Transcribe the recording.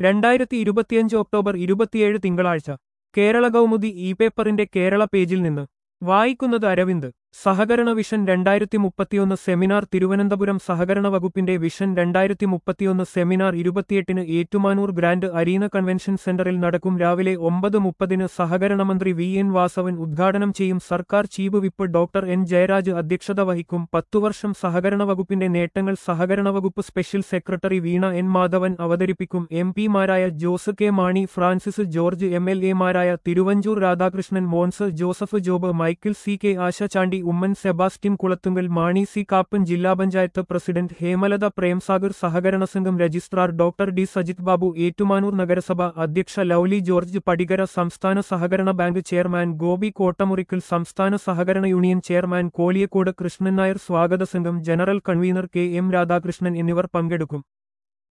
രണ്ടായിരത്തി ഇരുപത്തിയഞ്ച് ഒക്ടോബർ ഇരുപത്തിയേഴ് തിങ്കളാഴ്ച കേരള കൗമുദി ഇ പേപ്പറിന്റെ കേരള പേജിൽ നിന്ന് വായിക്കുന്നത് അരവിന്ദ് സഹകരണ വിഷൻ രണ്ടായിരത്തി മുപ്പത്തിയൊന്ന് സെമിനാർ തിരുവനന്തപുരം സഹകരണ വകുപ്പിന്റെ വിഷൻ രണ്ടായിരത്തി മുപ്പത്തിയൊന്ന് സെമിനാർ ഇരുപത്തിയെട്ടിന് ഏറ്റുമാനൂർ ഗ്രാൻഡ് അരീന കൺവെൻഷൻ സെന്ററിൽ നടക്കും രാവിലെ ഒമ്പത് മുപ്പതിന് സഹകരണ മന്ത്രി വി എൻ വാസവൻ ഉദ്ഘാടനം ചെയ്യും സർക്കാർ chief whip doctor N Jayaraj അധ്യക്ഷത വഹിക്കും പത്തുവർഷം സഹകരണ വകുപ്പിന്റെ നേട്ടങ്ങൾ സഹകരണ വകുപ്പ് special secretary Veena N Madhavan അവതരിപ്പിക്കും എം പിമാരായ Jose K Mani Francis George M L എമാരായ Thiruvanchoor Radhakrishnan Mons Joseph Job Michael C K Asha Chandy Oommen Sebastian Kulathunkal Mani C Kappan ജില്ലാ പഞ്ചായത്ത് പ്രസിഡന്റ് ഹേമലത പ്രേംസാഗർ സഹകരണ സംഘം registrar doctor D Sajith Babu Ettumanoor നഗരസഭ അധ്യക്ഷ ലൌലി ജോർജ് പടികര സംസ്ഥാന സഹകരണ ബാങ്ക് ചെയർമാൻ ഗോപി കോട്ടമുറിക്കൽ സംസ്ഥാന സഹകരണ യൂണിയൻ ചെയർമാൻ കോളിയക്കോട് കൃഷ്ണൻ നായർ സ്വാഗത സംഘം general convener K M Radhakrishnan എന്നിവർ പങ്കെടുക്കും